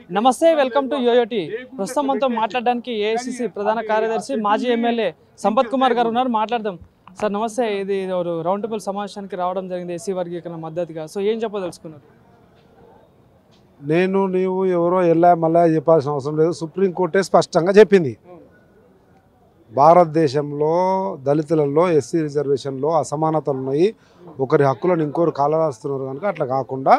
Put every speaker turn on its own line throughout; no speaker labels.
నమస్తే welcome to యోయోటి ప్రస్తుతం మనతో మాట్లాడడానికి ఏఐసిసి ప్రధాన కార్యదర్శి మాజీ ఎమ్మెల్యే సంపత్ కుమార్ గారు ఉన్నారు మాట్లాడదాం సార్ నమస్తే ఇది ఒక రౌండ్ టేబుల్ సమావేశానికి రావడం జరిగింది ఎస్సీ వర్గీకరణ మద్దతుగా సో ఏం చెప్పదలుచుకున్నారు
నేను నీవు ఎవరో ఎల్లా మళ్ళా చెప్పాల్సిన అవసరం లేదు సుప్రీంకోర్టే స్పష్టంగా చెప్పింది భారతదేశంలో దళితులలో ఎస్సీ రిజర్వేషన్లో అసమానతలు ఉన్నాయి ఒకరి హక్కులను ఇంకొకరు కాలరాస్తున్నారు కనుక అట్లా కాకుండా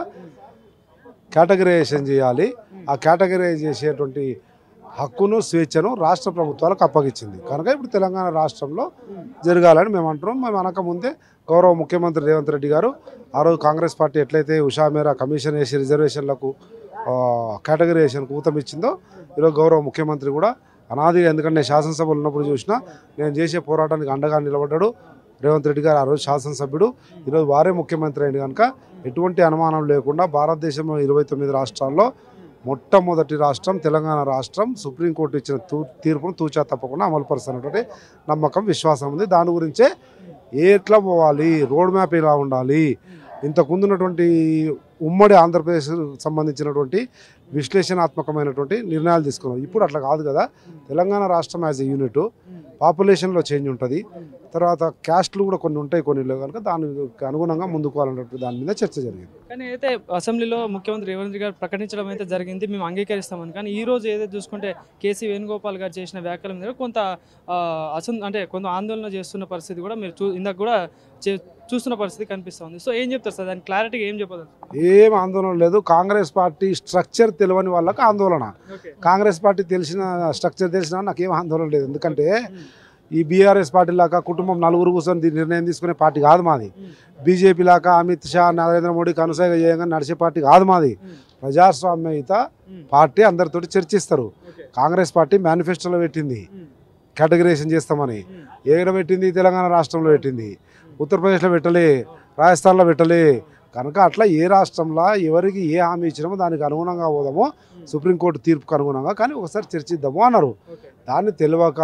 కేటగరైజేషన్ చేయాలి ఆ కేటగరైజ్ చేసేటువంటి హక్కును స్వేచ్ఛను రాష్ట్ర ప్రభుత్వాలకు అప్పగించింది కనుక ఇప్పుడు తెలంగాణ రాష్ట్రంలో జరగాలని మేము అంటున్నాం మేము అనక ముందే గౌరవ ముఖ్యమంత్రి రేవంత్ రెడ్డి గారు ఆ రోజు కాంగ్రెస్ పార్టీ ఎట్లయితే ఉషా మేరా కమిషన్ వేసి రిజర్వేషన్లకు ఆ, కేటగరైజేషన్కు ఊతం ఇచ్చిందో ఈరోజు గౌరవ ముఖ్యమంత్రి కూడా అనాదిగా ఎందుకంటే నేను శాసనసభలో ఉన్నప్పుడు చూసినా నేను చేసే పోరాటానికి అండగా నిలబడ్డాడు రేవంత్ రెడ్డి గారు ఆ రోజు శాసనసభ్యుడు ఈరోజు వారే ముఖ్యమంత్రి అయింది కనుక ఎటువంటి అనుమానం లేకుండా భారతదేశంలో ఇరవై తొమ్మిది రాష్ట్రాల్లో మొట్టమొదటి రాష్ట్రం తెలంగాణ రాష్ట్రం సుప్రీంకోర్టు ఇచ్చిన తూ తీర్పును తూచా తప్పకుండా అమలుపరుస్తున్నటువంటి నమ్మకం విశ్వాసం ఉంది దాని గురించే ఎట్లా పోవాలి రోడ్ మ్యాప్ ఎలా ఉండాలి ఇంతకుముందు ఉన్నటువంటి ఉమ్మడి ఆంధ్రప్రదేశ్ సంబంధించినటువంటి విశ్లేషణాత్మకమైనటువంటి నిర్ణయాలు తీసుకున్నాం ఇప్పుడు అట్లా కాదు కదా తెలంగాణ రాష్ట్రం యాజ్ ఎ యూనిట్ పాపులేషన్లో చేంజ్ ఉంటుంది తర్వాత క్యాస్ట్లు కూడా కొన్ని ఉంటాయి కొన్ని లేవు కనుక దానికి అనుగుణంగా ముందుకు పోవాలన్నటువంటి దాని మీద చర్చ జరిగింది
కానీ అయితే అసెంబ్లీలో ముఖ్యమంత్రి రేవంత్ రెడ్డి గారు ప్రకటించడం అయితే జరిగింది మేము అంగీకరిస్తామని కానీ ఈ రోజు ఏదైతే చూసుకుంటే కేసీ వేణుగోపాల్ గారు చేసిన వ్యాఖ్యల మీద కొంత ఆ, అసం అంటే కొంత ఆందోళన చేస్తున్న పరిస్థితి కూడా మీరు చూ ఇందాక కూడా చే- చూస్తున్న పరిస్థితి కనిపిస్తుంది సో ఏం చెప్తారు సార్ దాని క్లారిటీగా ఏం చెప్పదు
ఏం ఆందోళన లేదు కాంగ్రెస్ పార్టీ స్ట్రక్చర్ తెలియని వాళ్ళకి ఆందోళన
ఓకే
కాంగ్రెస్ పార్టీ తెలిసిన స్ట్రక్చర్ తెలిసినా నాకేం ఆందోళన లేదు ఎందుకంటే ఈ బీఆర్ఎస్ పార్టీ లాగా కుటుంబం నలుగురు కూర్చొని దీని నిర్ణయం తీసుకునే పార్టీ కాదు మాది బీజేపీ లాగా అమిత్ షా నరేంద్ర మోడీ కనుసాగ చేయంగా నడిచే పార్టీ కాదు మాది ప్రజాస్వామ్యయుత పార్టీ అందరితోటి చర్చిస్తారు కాంగ్రెస్ పార్టీ మేనిఫెస్టోలో పెట్టింది కేటగరైజేషన్ చేస్తామని ఏడ పెట్టింది తెలంగాణ రాష్ట్రంలో పెట్టింది ఉత్తరప్రదేశ్లో పెట్టలే రాజస్థాన్లో పెట్టలే కనుక అట్లా ఏ రాష్ట్రంలో ఎవరికి ఏ హామీ ఇచ్చినామో దానికి అనుగుణంగా పోదామో సుప్రీంకోర్టు తీర్పుకు అనుగుణంగా కానీ ఒకసారి చర్చిద్దాము అన్నారు
ఓకే
దాన్ని తెలియక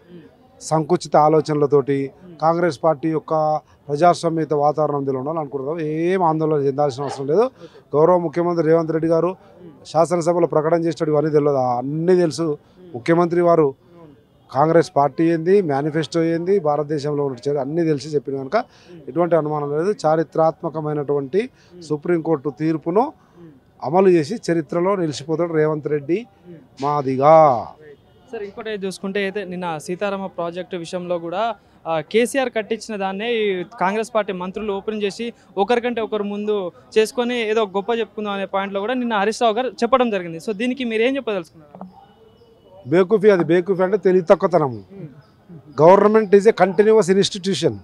సంకుచిత ఆలోచనలతోటి కాంగ్రెస్ పార్టీ యొక్క ప్రజాస్వామ్యత వాతావరణం తెలియడం అనుకుంటున్నాం ఏం ఆందోళన చెందాల్సిన అవసరం లేదు గౌరవ ముఖ్యమంత్రి రేవంత్ రెడ్డి గారు శాసనసభలో ప్రకటన చేసేటప్పుడు ఇవన్నీ తెలియదు అన్నీ తెలుసు ముఖ్యమంత్రి వారు కాంగ్రెస్ పార్టీ ఏంది మేనిఫెస్టో ఏంది భారతదేశంలో ఉన్న చర్య అన్నీ తెలిసి చెప్పిన కనుక ఎటువంటి అనుమానం లేదు చారిత్రాత్మకమైనటువంటి సుప్రీంకోర్టు తీర్పును అమలు చేసి చరిత్రలో నిలిచిపోతాడు రేవంత్ రెడ్డి మాదిగా
సార్ ఇంకోటి ఏది చూసుకుంటే అయితే నిన్న సీతారామ ప్రాజెక్టు విషయంలో కూడా ఆ, కేసీఆర్ కట్టించిన దాన్నే ఈ కాంగ్రెస్ పార్టీ మంత్రులు ఓపెన్ చేసి ఒకరికంటే ఒకరు ముందు చేసుకొని ఏదో గొప్ప చెప్పుకుందాం అనే పాయింట్లో కూడా నిన్న హరీష్ రావు గారు చెప్పడం జరిగింది సో దీనికి మీరు ఏం చెప్పదలుచుకున్నారు
బేకూఫీ అది బేకూఫీ అంటే తెలివి తక్కువతనము government is a continuous institution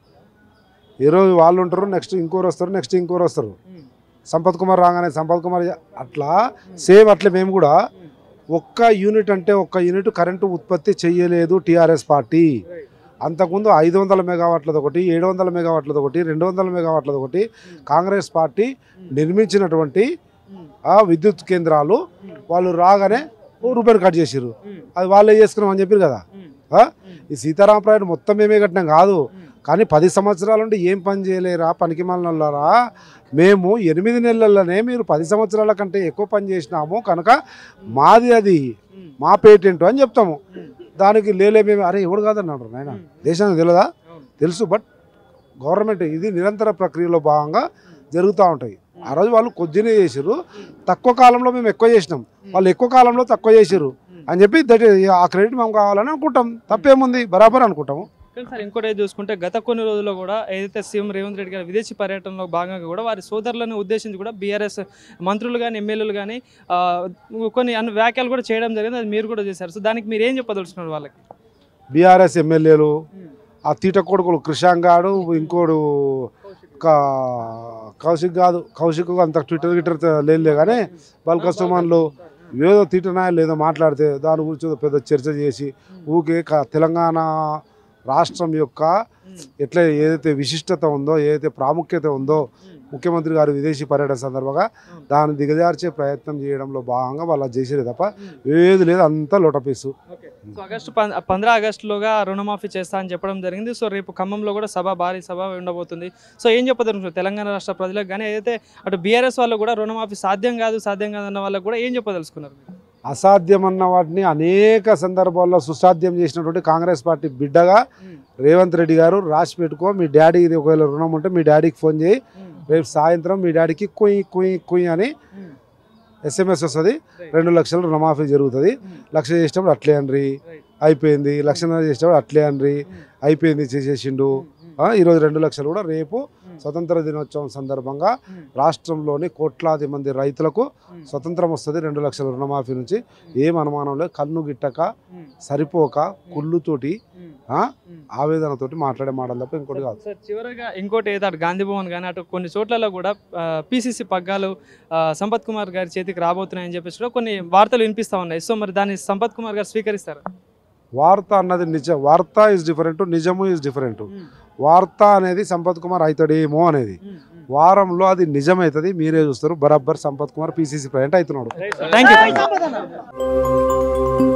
ఈరోజు వాళ్ళు ఉంటారు నెక్స్ట్ ఇంకోరు వస్తారు నెక్స్ట్ ఇంకోరు వస్తారు సంపత్ కుమార్ రాగానే సంపత్ కుమార్ అట్లా సేమ్ అట్లే మేము కూడా ఒక్క యూనిట్ అంటే ఒక్క యూనిట్ కరెంటు ఉత్పత్తి చేయలేదు టీఆర్ఎస్ పార్టీ అంతకుముందు ఐదు వందల మెగావాట్లది ఒకటి ఏడు వందల మెగావాట్లది ఒకటి రెండు వందల మెగావాట్లది ఒకటి కాంగ్రెస్ పార్టీ నిర్మించినటువంటి ఆ విద్యుత్ కేంద్రాలు వాళ్ళు రాగానే ఓ రూపాయలు కట్ చేసిర్రు అది వాళ్ళే చేసుకున్నాం అని చెప్పారు కదా ఆ? ఈ సీతారామ ప్రాజెక్ట్ మొత్తం మేమే కట్టినాం కాదు కానీ పది సంవత్సరాల నుండి ఏం పని చేయలేరా పనికి మాలినోళ్ళరా మేము ఎనిమిది నెలల్లోనే మీరు పది సంవత్సరాల కంటే ఎక్కువ పని చేసినాము కనుక మాది అది మా పేటెంట్ అని చెప్తాము దానికి లేలే మేము అరే ఎవడు కాదన్నాడు నాయన దేశానికి తెలియదా తెలుసు బట్ గవర్నమెంట్ ఇది నిరంతర ప్రక్రియలో భాగంగా జరుగుతూ ఉంటాయి ఆ రోజు వాళ్ళు కొద్దినే చేసిర్రు తక్కువ కాలంలో మేము ఎక్కువ చేసినాం వాళ్ళు ఎక్కువ కాలంలో తక్కువ చేసిర్రు అని చెప్పి దట్ ఆ క్రెడిట్ మేము కావాలని అనుకుంటాం తప్పేముంది బరాబర్ అనుకుంటాము
కానీ సార్ ఇంకోటి ఏది చూసుకుంటే గత కొన్ని రోజుల్లో కూడా ఏదైతే సీఎం రేవంత్ రెడ్డి గారు విదేశీ పర్యటనలో భాగంగా కూడా వారి సోదరులను ఉద్దేశించి కూడా బీఆర్ఎస్ మంత్రులు కానీ ఎమ్మెల్యేలు కానీ ఆ, కొన్ని అన్ని వ్యాఖ్యలు కూడా చేయడం జరిగింది అది మీరు కూడా చేశారు సో దానికి మీరు ఏం చెప్పదలుచుకున్నారు వాళ్ళకి
బీఆర్ఎస్ ఎమ్మెల్యేలు ఆ తీట కొడుకులు కృషాంగ్ గాడు ఇంకోడు కా- కౌశిక్ కాదు కౌశిక్ అంత ట్విట్టర్ గిట్టర్ లేదులే కానీ బల్క సుమన్లు ఏదో తీటనాయాలు ఏదో మాట్లాడితే దాని గురించి ఏదో పెద్ద చర్చ చేసి ఊకే క- తెలంగాణ రాష్ట్రం యొక్క ఎట్లా ఏదైతే విశిష్టత ఉందో ఏదైతే ప్రాముఖ్యత ఉందో ముఖ్యమంత్రి గారు విదేశీ పర్యటన సందర్భంగా దాన్ని దిగజార్చే ప్రయత్నం చేయడంలో భాగంగా వాళ్ళు అది చేసేది తప్ప ఏది లేదు అంతా లోటపీసు
ఓకే సో ఆగస్టు పం- పంద్రా ఆగస్టులోగా రుణమాఫీ చేస్తా అని చెప్పడం జరిగింది సో రేపు ఖమ్మంలో కూడా సభ భారీ సభ ఉండబోతుంది సో ఏం చెప్పదలుచుకున్నారు తెలంగాణ రాష్ట్ర ప్రజలకు కానీ ఏదైతే అటు బీఆర్ఎస్ వాళ్ళు కూడా రుణమాఫీ సాధ్యం కాదు సాధ్యం కాదు అన్న వాళ్ళకు కూడా ఏం చెప్పదలుచుకున్నారు మీరు?
అసాధ్యమన్న వాటిని అనేక సందర్భాల్లో సుసాధ్యం చేసినటువంటి కాంగ్రెస్ పార్టీ బిడ్డగా రేవంత్ రెడ్డి గారు రాసి పెట్టుకో మీ డాడీకి ఒకవేళ రుణం ఉంటే మీ డాడీకి ఫోన్ చేయి రేపు సాయంత్రం మీ డాడీకి కుయ్ కుయ్ కుయ్ అని ఎస్ఎంఎస్ వస్తుంది రెండు లక్షలు రుణమాఫీ జరుగుతుంది లక్ష చేసేటప్పుడు అట్లే అనరి అయిపోయింది లక్షన్నర చేసేటప్పుడు అట్లే అనరి అయిపోయింది చేసేసిండు ఆ, ఈరోజు రెండు లక్షలు కూడా రేపు స్వతంత్ర దినోత్సవం సందర్భంగా రాష్ట్రంలోని కోట్లాది మంది రైతులకు స్వతంత్రం వస్తుంది రెండు లక్షల రుణమాఫీ నుంచి ఏం అనుమానం లేదు కన్ను గిట్టక సరిపోక కుళ్ళుతోటి ఆ, ఆవేదనతోటి మాట్లాడే మాటలు తప్ప ఇంకోటి కాదు
సార్ చివరగా ఇంకోటి ఏదో అటు గాంధీ భవన్ కానీ అటు కొన్ని చోట్లలో కూడా పిసిసి పగ్గాలు ఆ, సంపత్ కుమార్ గారి చేతికి రాబోతున్నాయని చెప్పేసి కూడా కొన్ని వార్తలు వినిపిస్తా ఉన్నాయి సో మరి దాన్ని సంపత్ కుమార్ గారు స్వీకరిస్తారు
వార్త అన్నది నిజం వార్త ఇస్ డిఫరెంట్ నిజము ఇస్ డిఫరెంట్ వార్త అనేది సంపత్ కుమార్ అవుతాడేమో అనేది వారంలో అది నిజమవుతుంది మీరే చూస్తారు బరాబర్ సంపత్ కుమార్ పీసీసీ ప్రెసిడెంట్ అవుతున్నాడు
థ్యాంక్ యూ